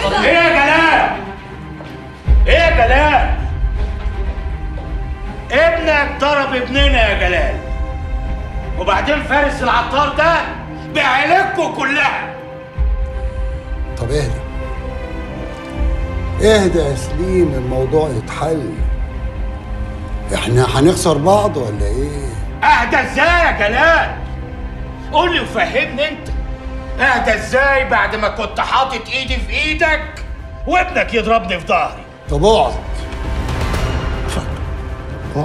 كده ايه يا جلال ايه يا جلال ابنك ضرب ابننا يا جلال وبعدين فارس العطار ده بعيلتكم كلها طب اهدى اهدى يا سليم الموضوع يتحل احنا هنخسر بعض ولا ايه اهدى ازاي يا جلال قول لي وفهمني انت اهدى ازاي بعد ما كنت حاطط ايدي في ايدك وابنك يضربني في ظهري طب اقعد اقعد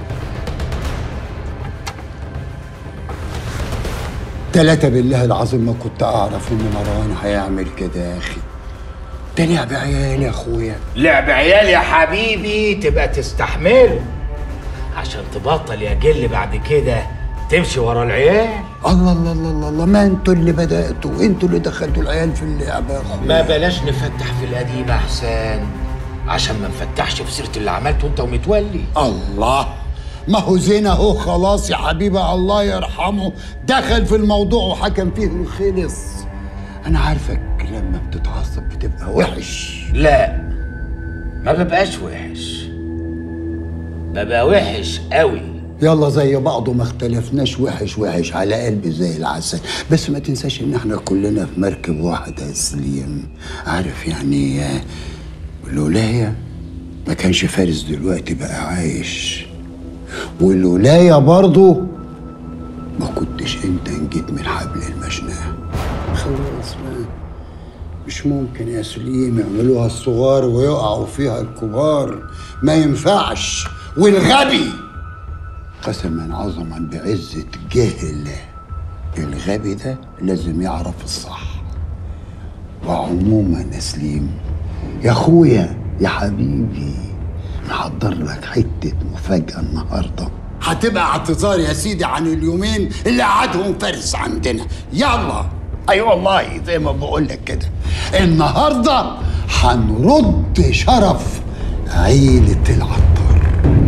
تلاتة بالله العظيم ما كنت اعرف ان مروان هيعمل كده يا اخي ده لعب عيال يا اخويا لعب عيال يا حبيبي تبقى تستحمله عشان تبطل يا جل بعد كده تمشي ورا العيال الله الله الله الله, الله ما انتوا اللي بدأتوا انتوا اللي دخلتوا العيال في اللعبة يا اخويا ما بلاش نفتح في القديم احسن عشان ما نفتحش في سيره اللي عملته انت ومتولي الله ما هو زين اهو خلاص يا حبيبي الله يرحمه دخل في الموضوع وحكم فيه وخلص انا عارفك لما بتتعصب بتبقى وحش لا ما ببقاش وحش ببقى وحش قوي يلا زي بعضه ما اختلفناش وحش وحش على قلبي زي العسل بس ما تنساش ان احنا كلنا في مركب واحدة يا سليم عارف يعني آه، لولايا ما كانش فارس دلوقتي بقى عايش ولولايا برضه ما كنتش انت نجيت من حبل المشنقة خلاص ما مش ممكن يا سليم يعملوها الصغار ويقعوا فيها الكبار ما ينفعش والغبي قسما عظما بعزة جهل الغبي ده لازم يعرف الصح وعموما يا سليم يا اخويا يا حبيبي محضر لك حتة مفاجأة النهاردة هتبقى اعتذار يا سيدي عن اليومين اللي قعدهم فارس عندنا يلا اي أيوة والله زي ما بقول لك كده النهارده هنرد شرف عيلة العطار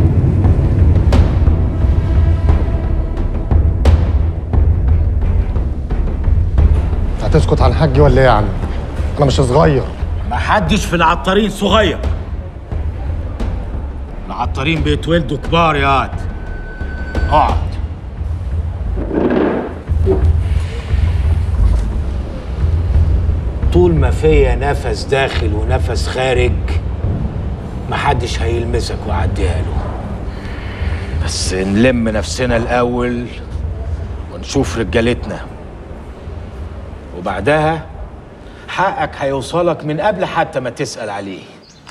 هتسكت عن حجي ولا ايه يا عم؟ انا مش صغير ما حدش في العطارين صغير العطارين بيتولدوا كبار يا واد اقعد طول ما فيا نفس داخل ونفس خارج محدش هيلمسك وعديها له بس نلم نفسنا الاول ونشوف رجالتنا وبعدها حقك هيوصلك من قبل حتى ما تسأل عليه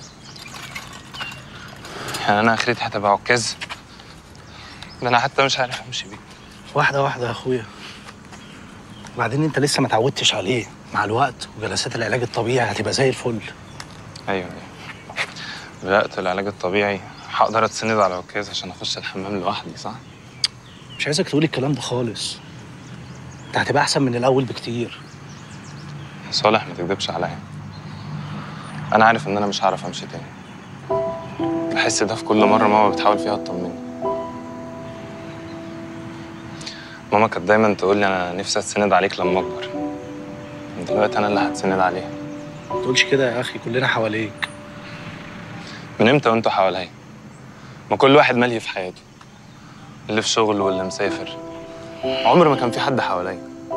يعني انا اخرتي هتبقى عكاز ده انا حتى مش عارف امشي بيه واحدة واحدة يا أخويا وبعدين أنت لسه ما تعودتش عليه مع الوقت وجلسات العلاج الطبيعي هتبقى زي الفل ايوه ايوه بدات العلاج الطبيعي هقدر اتسند على عكاز عشان اخش الحمام لوحدي صح مش عايزك تقول الكلام ده خالص أنت هتبقى أحسن من الأول بكتير صالح ما تكدبش عليا انا عارف ان انا مش هعرف امشي تاني بحس ده في كل مره ماما بتحاول فيها تطمني ماما كانت دايما تقول لي انا نفسي اتسند عليك لما اكبر دلوقتي انا اللي هتسند عليها ما تقولش كده يا أخي كلنا حواليك من امتى وانتوا حواليا ما كل واحد مالي في حياته اللي في شغل واللي مسافر عمر ما كان في حد حواليا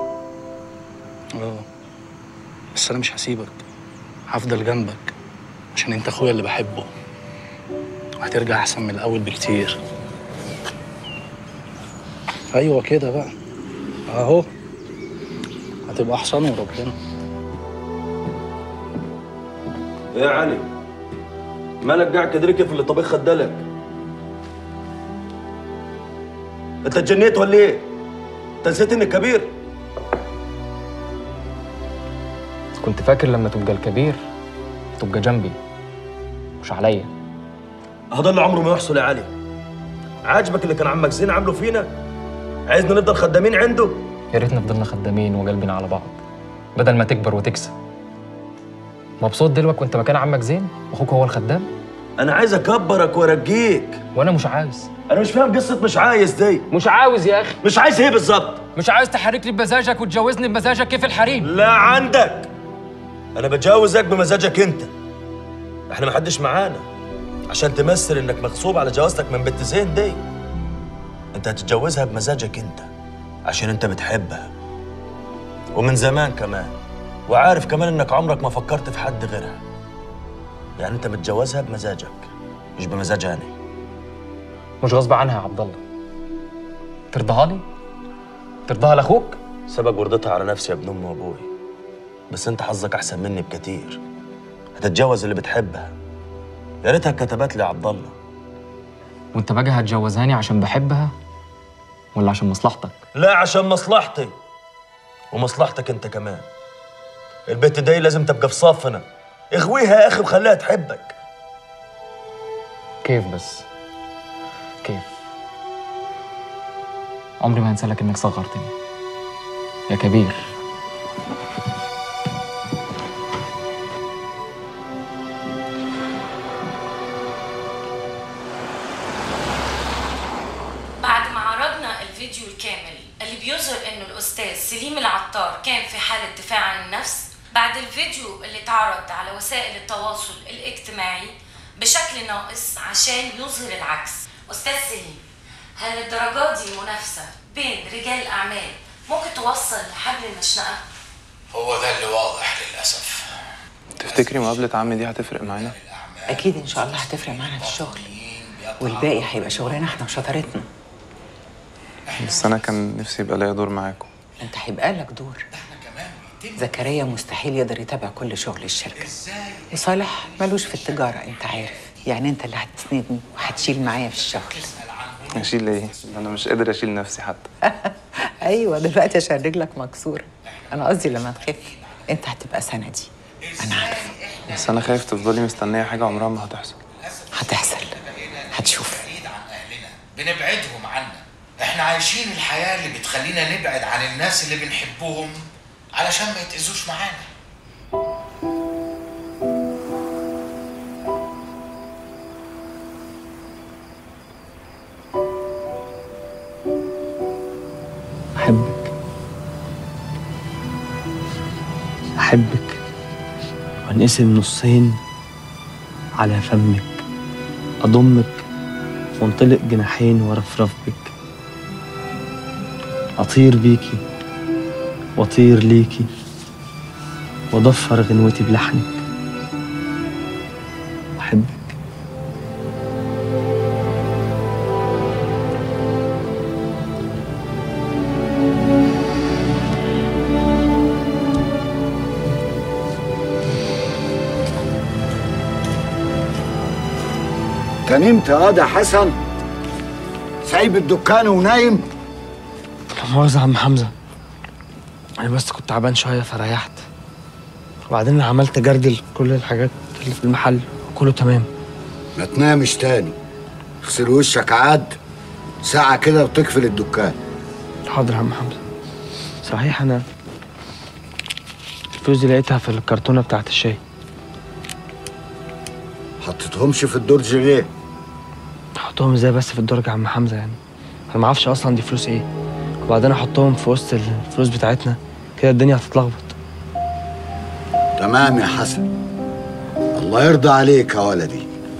اه بس أنا مش هسيبك هفضل جنبك عشان أنت أخويا اللي بحبه وهترجع أحسن من الأول بكتير أيوة كده بقى أهو هتبقى أحسن وربنا ايه يا علي مالك قاعد كده ليه كيف اللي طبيخ خدلك انت اتجنيت ولا ايه انت نسيت انك كبير كنت فاكر لما تبقى الكبير تبقى جنبي مش عليا هذا اللي عمره ما يحصل يا علي عاجبك اللي كان عمك زين عامله فينا عايزنا نفضل خدامين عنده يا ريتنا فضلنا خدامين وقلبنا على بعض بدل ما تكبر وتكسب مبسوط دلوقتي وانت مكان عمك زين واخوك هو الخدام انا عايز اكبرك وارجيك وانا مش عاوز انا مش فاهم قصه مش عايز دي مش عاوز يا اخي مش عايز ايه بالظبط مش عاوز تحرك لي بمزاجك وتجوزني بمزاجك كيف الحريم لا عندك انا بتجوزك بمزاجك انت احنا ما حدش معانا عشان تمثل انك مغصوب على جوازتك من بنت زين دي انت هتتجوزها بمزاجك انت عشان انت بتحبها ومن زمان كمان وعارف كمان انك عمرك ما فكرت في حد غيرها يعني انت متجوزها بمزاجك مش بمزاج انا مش غصب عنها يا عبد الله ترضاها لي ترضاها لاخوك سبق ورضيتها على نفسي يا ابن امي وابوي بس انت حظك احسن مني بكتير هتتجوز اللي بتحبها يا ريتها كتبت لي يا عبد الله وانت بقى هتجوزهاني عشان بحبها ولا عشان مصلحتك لا عشان مصلحتي ومصلحتك انت كمان البت دي لازم تبقى في صفنا اغويها يا اخي وخليها تحبك كيف بس كيف عمري ما هنسى لك انك صغرتني يا كبير بعد ما عرضنا الفيديو الكامل اللي بيظهر انه الاستاذ سليم العطار كان في حالة دفاع عن النفس بعد الفيديو اللي اتعرض على وسائل التواصل الاجتماعي بشكل ناقص عشان يظهر العكس استاذ سليم هل الدرجات دي منافسة بين رجال الاعمال ممكن توصل لحبل المشنقة؟ هو ده اللي واضح للأسف تفتكري مقابلة عمي دي هتفرق معانا؟ اكيد ان شاء الله هتفرق معانا في الشغل والباقي هيبقى شغلنا احنا وشطارتنا بس أنا كان نفسي يبقى ليا دور معاكم انت هيبقى لك دور زكريا مستحيل يقدر يتابع كل شغل الشركه وصالح ملوش في التجاره انت عارف يعني انت اللي هتسندني وهتشيل معايا في الشغل أشيل إيه؟ أنا مش قادر أشيل نفسي حتى ايوه دلوقتي عشان رجلك مكسوره انا قصدي لما تخف انت هتبقى سندي انا عارفه بس أنا خايف تفضلي مستنية حاجة عمرها ما هتحصل هتحصل هتشوف بعيد عن أهلنا بنبعدهم عنا احنا عايشين الحياة اللي بتخلينا نبعد عن الناس اللي بنحبهم علشان ما يتأذوش معانا أحبك أحبك وانقسم نصين على فمك أضمك وانطلق جناحين وارفرف بك أطير بيكي وأطير ليكي وأضفر غنوتي بلحنك أحبك كان امتى يا ده حسن سايب الدكان ونايم لا مؤاخذة يا عم حمزة أنا بس كنت تعبان شوية فريحت وبعدين أنا عملت جردل كل الحاجات اللي في المحل وكله تمام ما تنامش تاني اغسل وشك عاد ساعة كده وتقفل الدكان حاضر يا عم حمزة صحيح أنا الفلوس دي لقيتها في الكرتونة بتاعت الشاي حطيتهمش في الدرج ليه؟ احطهم ازاي بس في الدرج يا عم حمزة يعني أنا ما اعرفش أصلا دي فلوس إيه وبعدين أحطهم في وسط الفلوس بتاعتنا كده الدنيا هتتلخبط تمام يا حسن الله يرضى عليك يا ولدي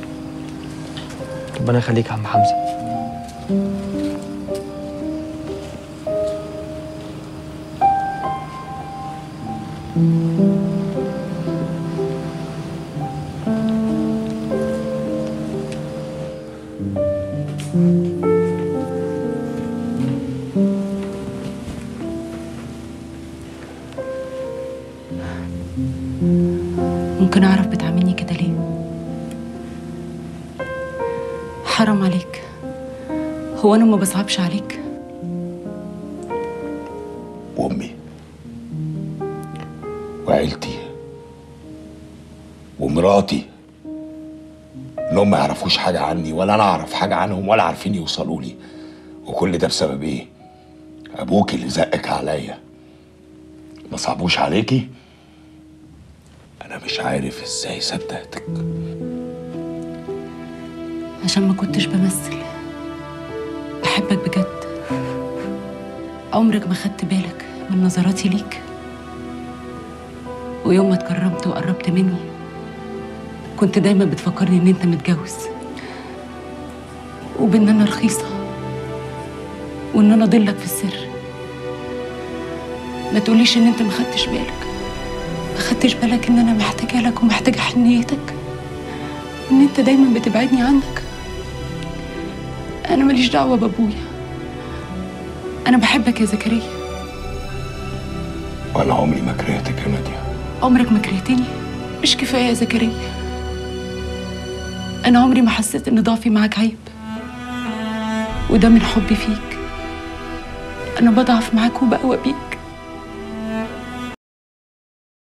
ربنا يخليك يا عم حمزة ممكن أعرف بتعاملني كده ليه؟ حرام عليك هو أنا ما بصعبش عليك؟ وامي وعيلتي ومراتي انهم ما يعرفوش حاجه عني ولا انا اعرف حاجه عنهم ولا عارفين يوصلوا لي وكل ده بسبب ايه ابوك اللي زقك عليا ما صعبوش عليكي انا مش عارف ازاي صدقتك عشان ما كنتش بمثل بحبك بجد عمرك ما خدت بالك من نظراتي ليك ويوم ما اتكرمت وقربت مني كنت دايما بتفكرني ان انت متجوز وبان انا رخيصه وان انا ضلك في السر ما تقوليش ان انت ما خدتش بالك ما خدتش بالك ان انا محتاجه لك ومحتاجه حنيتك ان انت دايما بتبعدني عنك انا ماليش دعوه بابويا انا بحبك يا زكريا ولا عمري ما كرهتك يا ناديه عمرك ما كرهتني مش كفايه يا زكريا انا عمري ما حسيت ان ضعفي معاك عيب وده من حبي فيك انا بضعف معاك وبقوى بيك